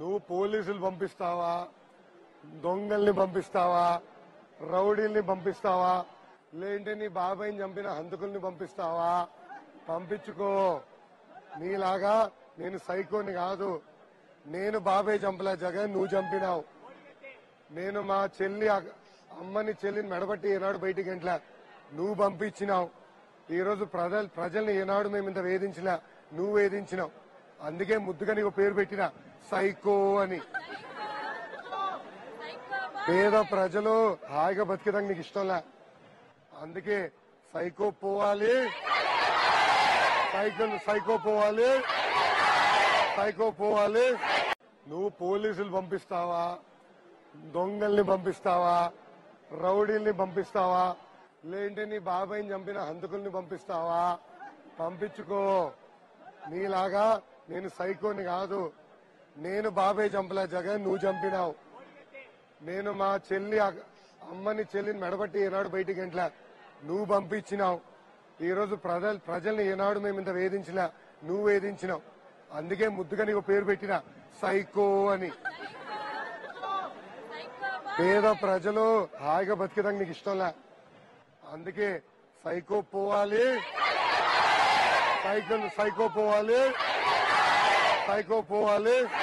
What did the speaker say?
నువ్వు పోలీసులు పంపిస్తావా దొంగల్ని పంపిస్తావా రౌడీల్ని పంపిస్తావా లేదంటే నీ బాబాయిని చంపిన హంతకుల్ని పంపిస్తావా పంపించుకో నీలాగా నేను సైకోని కాదు నేను బాబాయ్ చంపలే జగన్ నువ్వు చంపినావు నేను మా చెల్లి అగ- అమ్మని చెల్లిని మెడబట్టి ఏనాడు బయటికి ఎంట్లా నువ్వు పంపించినావు ఈ రోజు ప్రజలు ప్రజల్ని ఏనాడు మేము ఇంత వేధించలే నువ్వు వేధించినావు అందుకే ముద్దుగా నీకు పేరు పెట్టిన సైకో అని పేద ప్రజలు హాయిగా బతికేదానికి నీకు ఇష్టంలే అందుకే సైకో పోవాలి సైకిల్ సైకో పోవాలి సైకో పోవాలి నువ్వు పోలీసులు పంపిస్తావా దొంగల్ని పంపిస్తావా రౌడీల్ని పంపిస్తావా లేదంటే నీ బాబాయిని చంపిన హంతకుల్ని పంపిస్తావా పంపించుకో నీలాగా నేను సైకోని కాదు నేను బాబాయ్ చంపలే జగన్ నువ్వు చంపినావు నేను మా చెల్లి అగ- అమ్మని చెల్లిని మెడబట్టి ఏనాడు బయటికి ఎంట్లా నువ్వు పంపించినావు ఈ రోజు ప్రజలు ప్రజల్ని ఏనాడు మేము ఇంత వేధించలే నువ్వు వేధించినావు అందుకే ముద్దుగా నీకు పేరు పెట్టిన సైకో అని పేద ప్రజలు హాయిగా బతికేదానికి నీకు ఇష్టంలే అందుకే సైకో పోవాలి సైకిల్ సైకో పోవాలి సైకో పోవాలి